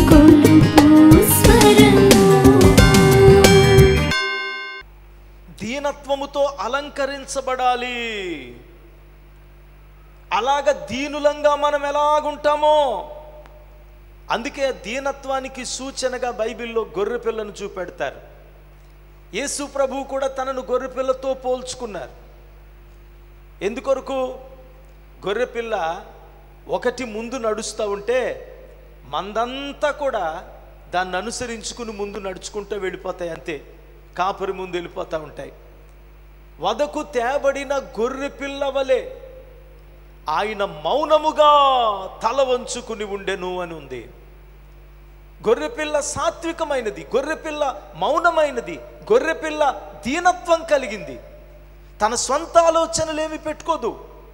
కొలుపు స్వరము దీనత్వముతో అలంకరించబడాలి అలాగ దీనులంగా మనం ఎలాగుంటామో అందుకే దీనత్వానికి సూచనగా బైబిల్లో గొర్రె పిల్లను చూపెడతారు యేసు ప్రభు కూడా తనను గొర్రె పిల్లతో పోల్చుకున్నారు ఎందుకొరకు గొర్రెపిల్ల ఒకటి ముందు నడుస్తూ ఉంటే మందంతా కూడా దాన్ని అనుసరించుకుని ముందు నడుచుకుంటూ వెళ్ళిపోతాయి అంతే కాపరి ముందు వెళ్ళిపోతూ ఉంటాయి వదకు తేబడిన గొర్రె పిల్ల వలె ఆయన మౌనముగా తల వంచుకుని ఉండెను అని ఉంది గొర్రెపిల్ల సాత్వికమైనది గొర్రెపిల్ల మౌనమైనది గొర్రెపిల్ల దీనత్వం కలిగింది తన స్వంత ఆలోచనలేమి పెట్టుకోదు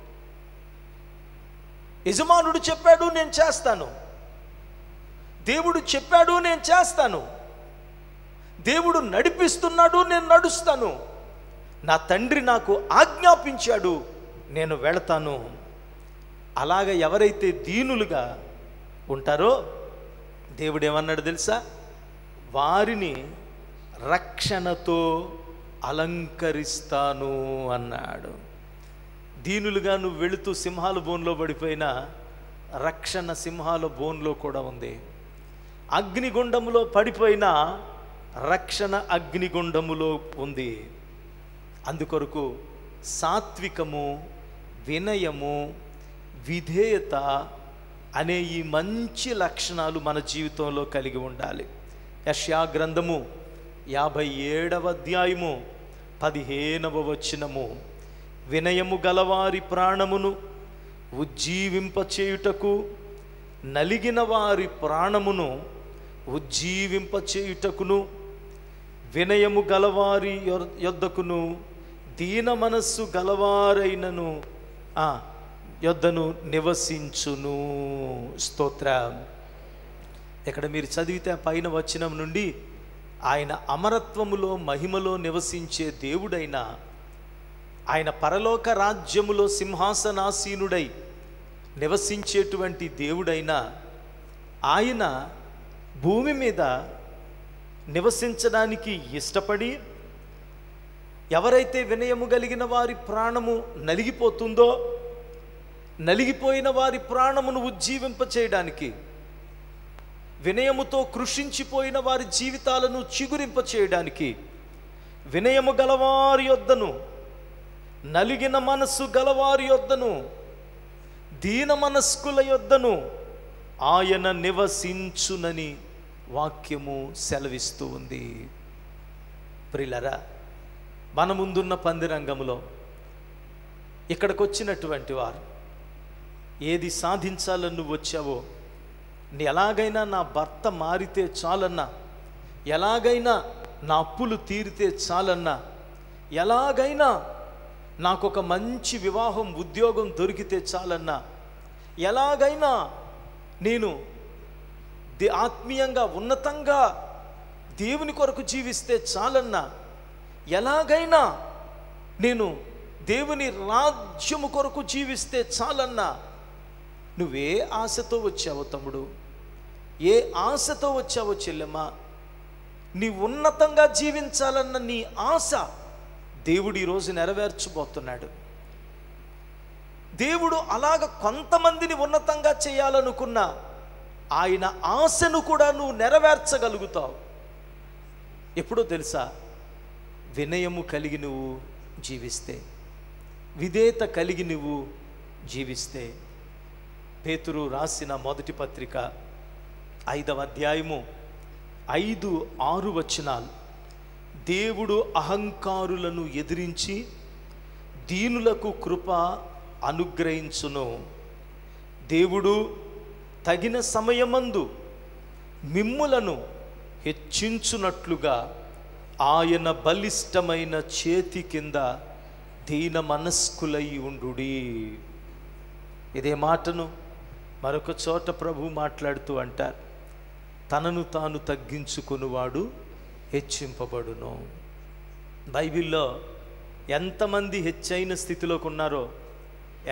యజమానుడు చెప్పాడు నేను చేస్తాను దేవుడు చెప్పాడు నేను చేస్తాను దేవుడు నడిపిస్తున్నాడు నేను నడుస్తాను నా తండ్రి నాకు ఆజ్ఞాపించాడు నేను వెళతాను అలాగ ఎవరైతే దీనులుగా ఉంటారో దేవుడు ఏమన్నాడు తెలుసా వారిని రక్షణతో అలంకరిస్తాను అన్నాడు దీనులుగా నువ్వు వెళుతూ సింహాల బోన్లో పడిపోయినా రక్షణ సింహాల బోన్లో కూడా ఉంది అగ్నిగుండములో పడిపోయినా రక్షణ అగ్నిగుండములో ఉంది అందుకొరకు సాత్వికము వినయము విధేయత అనే ఈ మంచి లక్షణాలు మన జీవితంలో కలిగి ఉండాలి యష్యా గ్రంథము యాభై ఏడవ అధ్యాయము పదిహేనవ వచనము వినయము గలవారి ప్రాణమును ఉజ్జీవింపచేయుటకు నలిగిన వారి ప్రాణమును ఉజ్జీవింపచేయుటకును వినయము గలవారి యొ- యొద్దకును దీన మనస్సు గలవారైనను ఆ, యొద్దను నివసించును స్తోత్ర ఇక్కడ మీరు చదివితే ఆ పైన వచనం నుండి ఆయన అమరత్వములో మహిమలో నివసించే దేవుడైన ఆయన పరలోక రాజ్యములో సింహాసనాసీనుడై నివసించేటువంటి దేవుడైన ఆయన భూమి మీద నివసించడానికి ఇష్టపడి ఎవరైతే వినయము కలిగిన వారి ప్రాణము నలిగిపోతుందో నలిగిపోయిన వారి ప్రాణమును ఉజ్జీవింప చేయడానికి వినయముతో కృషించిపోయిన వారి జీవితాలను చిగురింప చేయడానికి వినయము గలవారి యొద్దను నలిగిన మనస్సు గలవారి యొద్దను దీన మనస్కుల యొద్దను ఆయన నివసించునని వాక్యము సెలవిస్తూ ఉంది ప్రిలరా మన ముందున్న పందిరంగంలో ఇక్కడికి వచ్చినటువంటి వారు ఏది సాధించాలని నువ్వు వచ్చావో నీ ఎలాగైనా నా భర్త మారితే చాలన్నా ఎలాగైనా నా అప్పులు తీరితే చాలన్నా ఎలాగైనా నాకు ఒక మంచి వివాహం ఉద్యోగం దొరికితే చాలన్నా ఎలాగైనా నేను దే ఆత్మీయంగా ఉన్నతంగా దేవుని కొరకు జీవిస్తే చాలన్నా ఎలాగైనా నేను దేవుని రాజ్యము కొరకు జీవిస్తే చాలన్నా నువ్వే ఆశతో వచ్చావో తమ్ముడు ఏ ఆశతో వచ్చావో చెల్లెమ్మ నీ ఉన్నతంగా జీవించాలన్న నీ ఆశ దేవుడు ఈరోజు నెరవేర్చబోతున్నాడు దేవుడు అలాగ కొంతమందిని ఉన్నతంగా చేయాలనుకున్న ఆయన ఆశను కూడా నువ్వు నెరవేర్చగలుగుతావు ఎప్పుడో తెలుసా వినయము కలిగి నువ్వు జీవిస్తే విధేయత కలిగి నువ్వు జీవిస్తే పేతురు రాసిన మొదటి పత్రిక ఐదవ అధ్యాయము ఐదు ఆరు వచనాలు దేవుడు అహంకారులను ఎదిరించి దీనులకు కృప అనుగ్రహించును దేవుడు తగిన సమయమందు మిమ్ములను హెచ్చించునట్లుగా ఆయన బలిష్టమైన చేతి కింద దీన మనస్కులై ఉండుడి ఇదే మాటను మరొక చోట ప్రభు మాట్లాడుతూ అంటారు తనను తాను తగ్గించుకునివాడు హెచ్చింపబడును బైబిల్లో ఎంతమంది హెచ్చైన స్థితిలోకి ఉన్నారో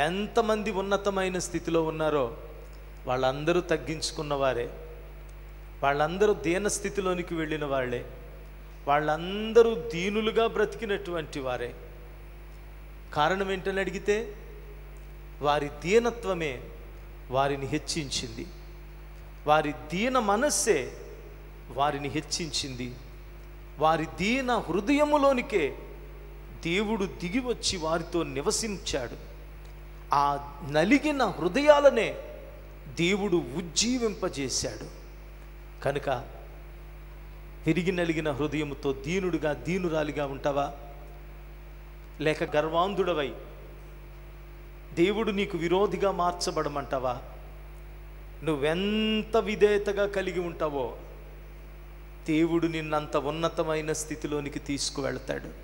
ఎంతమంది ఉన్నతమైన స్థితిలో ఉన్నారో వాళ్ళందరూ తగ్గించుకున్నవారే వాళ్ళందరూ దీన స్థితిలోనికి వెళ్ళిన వాళ్ళే వాళ్ళందరూ దీనులుగా బ్రతికినటువంటి వారే కారణం ఏంటని అడిగితే వారి దీనత్వమే వారిని హెచ్చించింది వారి దీన మనస్సే వారిని హెచ్చించింది వారి దీన హృదయములోనికే దేవుడు దిగి వచ్చి వారితో నివసించాడు ఆ నలిగిన హృదయాలనే దేవుడు ఉజ్జీవింపజేశాడు కనుక విరిగి నలిగిన హృదయముతో దీనుడిగా దీనురాలిగా ఉంటావా లేక గర్వాంధుడవై దేవుడు నీకు విరోధిగా మార్చబడమంటావా నువ్వెంత విధేయతగా కలిగి ఉంటావో దేవుడు నిన్నంత ఉన్నతమైన స్థితిలోనికి తీసుకువెళ్తాడు